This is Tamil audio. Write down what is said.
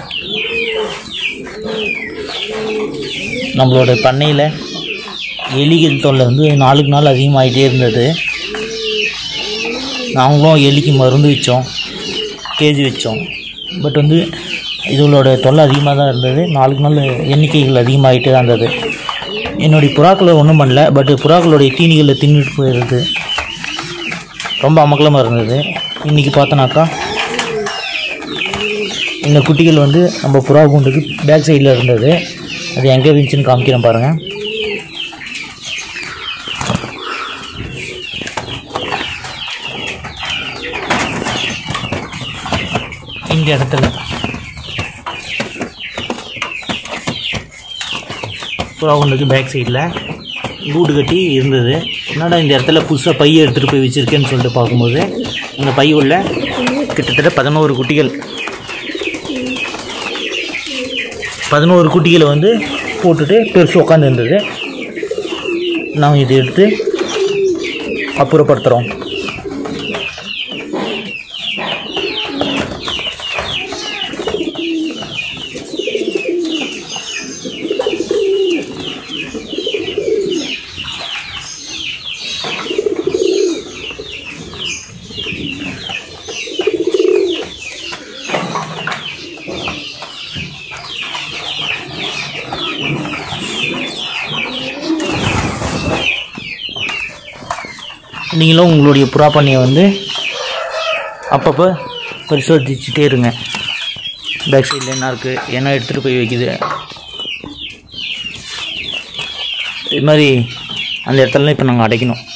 நம்மளோட பண்ணையில் எலிகள் தொல்லை வந்து நாளுக்கு நாள் அதிகமாகிட்டே இருந்தது நாங்களும் எலிக்கு மருந்து வச்சோம் கேஜி வச்சோம் பட் வந்து இதுகளோட தொல்லை அதிகமாக தான் இருந்தது நாளுக்கு நாள் எண்ணிக்கைகள் அதிகமாகிட்டே தான் இருந்தது என்னுடைய புறாக்களை ஒன்றும் பண்ணல பட் புறாக்களுடைய தீனிகளை தின்னுட்டு போயிடுது ரொம்ப அமக்கலமாக இருந்தது இன்றைக்கி பார்த்தோன்னாக்கா இந்த குட்டிகள் வந்து நம்ம புறா கூண்டுக்கு பேக் சைடில் இருந்தது அது எங்கே இருந்துச்சுன்னு காமிக்கிறேன் பாருங்கள் இந்த இடத்துல புறா கூண்டுக்கு பேக் சைடில் கூடு கட்டி இருந்தது என்னடா இந்த இடத்துல புதுசாக பை எடுத்துகிட்டு போய் வச்சுருக்கேன்னு சொல்லிட்டு பார்க்கும்போது அந்த பை உள்ள கிட்டத்தட்ட பதினோரு குட்டிகள் பதினோரு குட்டிகளை வந்து போட்டுட்டு பெருசு உட்காந்து இருந்தது நாங்கள் இதை எடுத்து அப்புறப்படுத்துகிறோம் நீங்களும் உங்களுடைய புறா பண்ணையை வந்து அப்பப்போ பரிசோதிச்சுட்டே இருங்க பேக் சைடில் என்ன இருக்குது என்ன எடுத்துகிட்டு போய் வைக்குது இது மாதிரி அந்த இடத்துலலாம் இப்போ நாங்கள் அடைக்கணும்